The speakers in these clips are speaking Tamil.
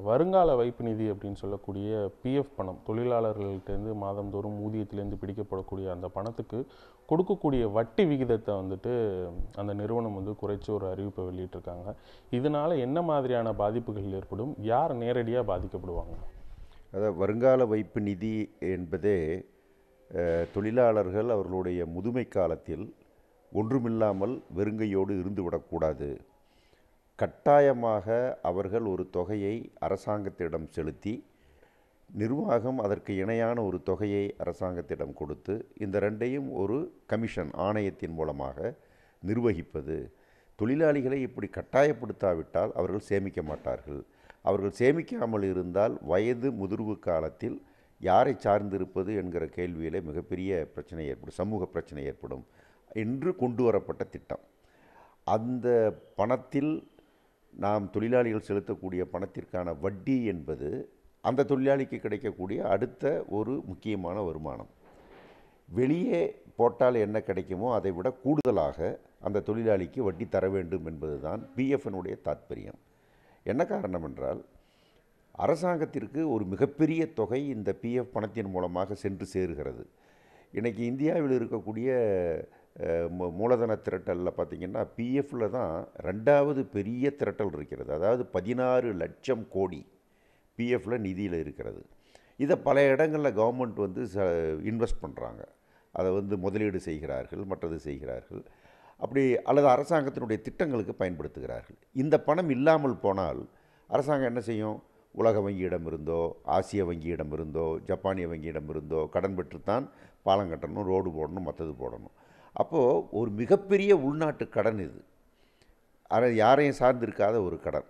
வருங்கால வைப்பு நிதி அப்படின்னு சொல்லக்கூடிய பிஎஃப் பணம் தொழிலாளர்கள்ட்டேருந்து மாதந்தோறும் ஊதியத்திலேருந்து பிடிக்கப்படக்கூடிய அந்த பணத்துக்கு கொடுக்கக்கூடிய வட்டி விகிதத்தை வந்துட்டு அந்த நிறுவனம் வந்து குறைச்சி ஒரு அறிவிப்பை வெளியிட்டிருக்காங்க இதனால என்ன மாதிரியான பாதிப்புகள் ஏற்படும் யார் நேரடியாக பாதிக்கப்படுவாங்க அதாவது வருங்கால வைப்பு நிதி என்பதே அஹ், தொழிலாளர்கள் அவர்களுடைய முதுமை காலத்தில் ஒன்றுமில்லாமல் வெறுங்கையோடு இருந்து விடக்கூடாது கட்டாயமாக அவர்கள் ஒரு தொகையை அரசாங்கத்திடம் செலுத்தி நிர்வாகம் அதற்கு இணையான ஒரு தொகையை அரசாங்கத்திடம் கொடுத்து இந்த ரெண்டையும் ஒரு கமிஷன் ஆணையத்தின் மூலமாக நிர்வகிப்பது தொழிலாளிகளை இப்படி கட்டாயப்படுத்தாவிட்டால் அவர்கள் சேமிக்க மாட்டார்கள் அவர்கள் சேமிக்காமல் இருந்தால் வயது முதிர்வு காலத்தில் யாரை சார்ந்திருப்பது என்கிற கேள்வியிலே மிகப்பெரிய பிரச்சனை ஏற்படும் சமூக பிரச்சனை ஏற்படும் என்று கொண்டு வரப்பட்ட திட்டம் அந்த பணத்தில் நாம் தொழிலாளிகள் செலுத்தக்கூடிய பணத்திற்கான வட்டி என்பது அந்த தொழிலாளிக்கு கிடைக்கக்கூடிய அடுத்த ஒரு முக்கியமான வருமானம் வெளியே போட்டால் என்ன கிடைக்குமோ அதை விட கூடுதலாக அந்த தொழிலாளிக்கு வட்டி தர வேண்டும் என்பதுதான் பிஎஃப்னுடைய தாத்பரியம் என்ன காரணம் என்றால் அரசாங்கத்திற்கு ஒரு மிகப்பெரிய தொகை இந்த பிஎஃப் பணத்தின் மூலமாக சென்று சேருகிறது இன்றைக்கி இந்தியாவில் இருக்கக்கூடிய அஹ், மூ- மூலதன திரட்டலில் பார்த்திங்கன்னா பிஎஃப்ல தான் ரெண்டாவது பெரிய திரட்டல் இருக்கிறது அதாவது பதினாறு லட்சம் கோடி பிஎஃப்ல நிதியில் இருக்கிறது இதை பல இடங்களில் கவர்மெண்ட் வந்து ச இன்வெஸ்ட் பண்ணுறாங்க அதை வந்து முதலீடு செய்கிறார்கள் மற்றது செய்கிறார்கள் அப்படி அல்லது அரசாங்கத்தினுடைய திட்டங்களுக்கு பயன்படுத்துகிறார்கள் இந்த பணம் இல்லாமல் போனால் அரசாங்கம் என்ன செய்யும் உலக வங்கியிடம் இருந்தோ ஆசிய வங்கியிடம் இருந்தோ ஜப்பானிய வங்கியிடம் இருந்தோ கடன் பெற்றுத்தான் பாலம் கட்டணும் ரோடு போடணும் மற்றது போடணும் அப்போது ஒரு மிகப்பெரிய உள்நாட்டு கடன் இது ஆனால் யாரையும் சார்ந்திருக்காத ஒரு கடன்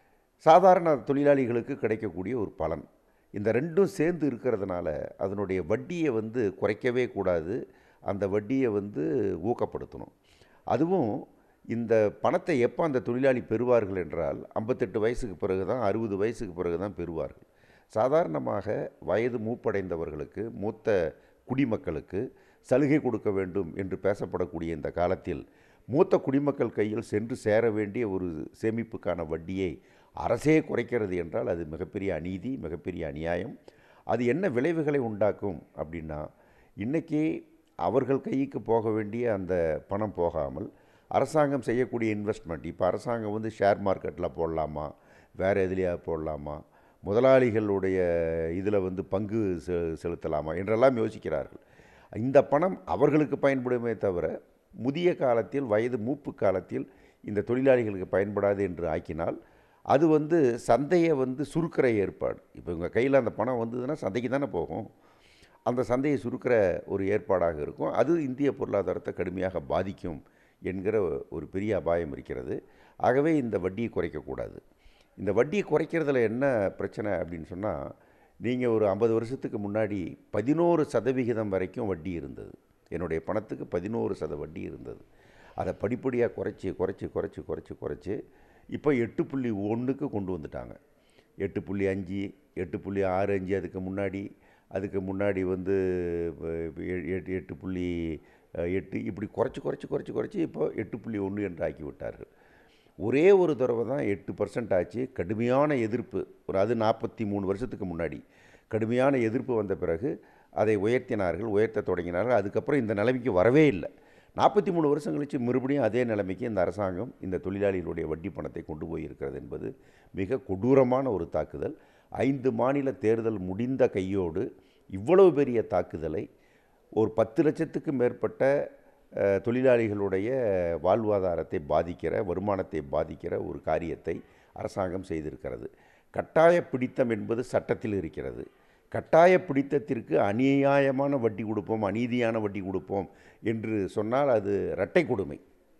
சாதாரண தொழிலாளிகளுக்கு கிடைக்கக்கூடிய ஒரு பலன் இந்த ரெண்டும் சேர்ந்து இருக்கிறதுனால அதனுடைய வட்டியை வந்து குறைக்கவே கூடாது அந்த வட்டியை வந்து ஊக்கப்படுத்தணும் அதுவும் இந்த பணத்தை எப்போ அந்த தொழிலாளி பெறுவார்கள் என்றால் ஐம்பத்தெட்டு வயசுக்கு பிறகு தான் அறுபது வயசுக்கு பிறகு தான் பெறுவார்கள் சாதாரணமாக வயது மூப்படைந்தவர்களுக்கு மூத்த குடிமக்களுக்கு சலுகை கொடுக்க வேண்டும் என்று பேசப்படக்கூடிய இந்த காலத்தில் மூத்த குடிமக்கள் கையில் சென்று சேர வேண்டிய ஒரு சேமிப்புக்கான வட்டியை அரசே குறைக்கிறது என்றால் அது மிகப்பெரிய அநீதி மிகப்பெரிய அநியாயம் அது என்ன விளைவுகளை உண்டாக்கும் அப்படின்னா இன்றைக்கி அவர்கள் கைக்கு போக வேண்டிய அந்த பணம் போகாமல் அரசாங்கம் செய்யக்கூடிய இன்வெஸ்ட்மெண்ட் இப்போ அரசாங்கம் வந்து ஷேர் மார்க்கெட்டில் போடலாமா வேறு எதுலையா போடலாமா முதலாளிகளுடைய இதில் வந்து பங்கு செ செலுத்தலாமா என்றெல்லாம் யோசிக்கிறார்கள் இந்த பணம் அவர்களுக்கு பயன்படுமே தவிர முதிய காலத்தில் வயது மூப்பு காலத்தில் இந்த தொழிலாளிகளுக்கு பயன்படாது என்று ஆக்கினால் அது வந்து சந்தையை வந்து சுருக்கிற ஏற்பாடு இப்போ உங்கள் கையில் அந்த பணம் வந்ததுன்னா சந்தைக்கு தானே போகும் அந்த சந்தையை சுருக்கிற ஒரு ஏற்பாடாக இருக்கும் அது இந்திய பொருளாதாரத்தை கடுமையாக பாதிக்கும் என்கிற ஒரு பெரிய அபாயம் இருக்கிறது ஆகவே இந்த வட்டியை குறைக்கக்கூடாது இந்த வட்டியை குறைக்கிறதுல என்ன பிரச்சனை அப்படின்னு சொன்னால் நீங்கள் ஒரு ஐம்பது வருஷத்துக்கு முன்னாடி பதினோரு சதவிகிதம் வரைக்கும் வட்டி இருந்தது என்னுடைய பணத்துக்கு பதினோரு சத வட்டி இருந்தது அதை படிப்படியாக குறைச்சி குறைச்சி குறைச்சி குறைச்சி குறைச்சி இப்போ எட்டு புள்ளி ஒன்றுக்கு கொண்டு வந்துட்டாங்க எட்டு புள்ளி அஞ்சு எட்டு புள்ளி ஆறு அஞ்சு அதுக்கு முன்னாடி அதுக்கு முன்னாடி வந்து அஹ், எ- எட்டு எட்டு புள்ளி அஹ், எட்டு இப்படி குறைச்சி குறைச்சி குறைச்சி குறைச்சி இப்போ எட்டு புள்ளி ஒன்று என்று ஆக்கி விட்டார்கள் ஒரே ஒரு தடவை தான் எட்டு பர்சன்ட் ஆச்சு கடுமையான எதிர்ப்பு ஒரு அது நாற்பத்தி மூணு வருஷத்துக்கு முன்னாடி கடுமையான எதிர்ப்பு வந்த பிறகு அதை உயர்த்தினார்கள் உயர்த்த தொடங்கினார்கள் அதுக்கப்புறம் இந்த நிலைமைக்கு வரவே இல்லை நாற்பத்தி மூணு வருஷம் கழிச்சு மறுபடியும் அதே நிலைமைக்கு இந்த அரசாங்கம் இந்த தொழிலாளிகளுடைய வட்டி பணத்தை கொண்டு போயிருக்கிறது என்பது மிக கொடூரமான ஒரு தாக்குதல் ஐந்து மாநில தேர்தல் முடிந்த கையோடு இவ்வளவு பெரிய தாக்குதலை ஒரு பத்து லட்சத்துக்கு மேற்பட்ட அஹ், தொழிலாளிகளுடைய வாழ்வாதாரத்தை பாதிக்கிற வருமானத்தை பாதிக்கிற ஒரு காரியத்தை அரசாங்கம் செய்திருக்கிறது கட்டாய பிடித்தம் என்பது சட்டத்தில் இருக்கிறது கட்டாய பிடித்தத்திற்கு அநியாயமான வட்டி கொடுப்போம் அநீதியான வட்டி கொடுப்போம் என்று சொன்னால் அது இரட்டை கொடுமை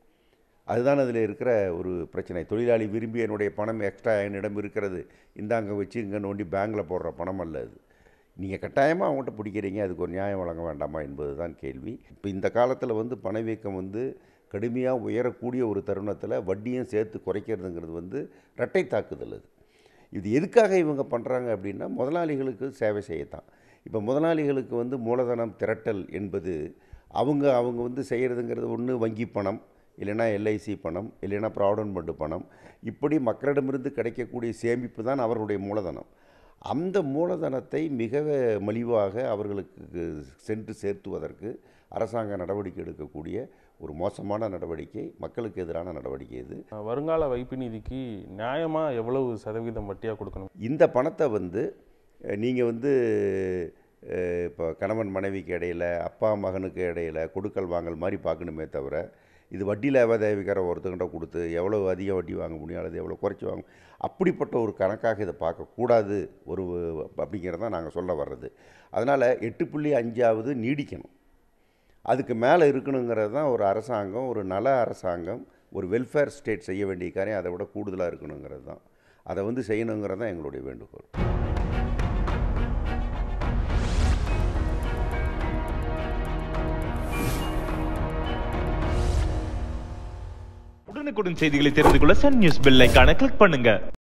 அதுதான் அதில் இருக்கிற ஒரு பிரச்சனை தொழிலாளி விரும்பி என்னுடைய பணம் எக்ஸ்ட்ரா என்னிடம் இருக்கிறது இந்தாங்க வச்சு இங்கே நோண்டி பேங்கில் போடுற பணம் அல்ல அது நீங்கள் கட்டாயமாக அவங்கள்ட்ட பிடிக்கிறீங்க அதுக்கு ஒரு நியாயம் வழங்க வேண்டாமா என்பது தான் கேள்வி இப்போ இந்த காலத்தில் வந்து பணவீக்கம் வந்து கடுமையாக உயரக்கூடிய ஒரு தருணத்தில் வட்டியும் சேர்த்து குறைக்கிறதுங்கிறது வந்து இரட்டை தாக்குதல் அது இது எதுக்காக இவங்க பண்ணுறாங்க அப்படின்னா முதலாளிகளுக்கு சேவை செய்யத்தான் இப்போ முதலாளிகளுக்கு வந்து மூலதனம் திரட்டல் என்பது அவங்க அவங்க வந்து செய்கிறதுங்கிறது ஒன்று வங்கி பணம் இல்லைன்னா எல்ஐசி பணம் இல்லைன்னா ப்ராவிடன்ட் ஃபண்டு பணம் இப்படி மக்களிடமிருந்து கிடைக்கக்கூடிய சேமிப்பு தான் அவர்களுடைய மூலதனம் அந்த மூலதனத்தை மிக மலிவாக அவர்களுக்கு சென்று சேர்த்துவதற்கு அரசாங்க நடவடிக்கை எடுக்கக்கூடிய ஒரு மோசமான நடவடிக்கை மக்களுக்கு எதிரான நடவடிக்கை இது வருங்கால வைப்பு நிதிக்கு நியாயமாக எவ்வளவு சதவீதம் வட்டியாக கொடுக்கணும் இந்த பணத்தை வந்து நீங்கள் வந்து அஹ், இப்போ கணவன் மனைவிக்கு இடையில அப்பா மகனுக்கு இடையில கொடுக்கல் வாங்கல் மாதிரி பார்க்கணுமே தவிர இது வட்டி லாபதேவிக்கார ஒருத்தங்கிட்ட கொடுத்து எவ்வளோ அதிக வட்டி வாங்க முடியும் அல்லது எவ்வளோ குறைச்சி வாங்க அப்படிப்பட்ட ஒரு கணக்காக இதை பார்க்கக்கூடாது ஒரு அப்படிங்கிறத நாங்கள் சொல்ல வர்றது அதனால் எட்டு புள்ளி அஞ்சாவது நீடிக்கணும் அதுக்கு மேலே இருக்கணுங்கிறது தான் ஒரு அரசாங்கம் ஒரு நல அரசாங்கம் ஒரு வெல்ஃபேர் ஸ்டேட் செய்ய வேண்டிய காரியம் அதை விட கூடுதலாக இருக்கணுங்கிறது தான் அதை வந்து செய்யணுங்கிறது தான் எங்களுடைய வேண்டுகோள் உடனுக்குடன் செய்திகளை தெரிந்து கொள்ள சன் நியூஸ் பெல் ஐகானை கிளிக் பண்ணுங்க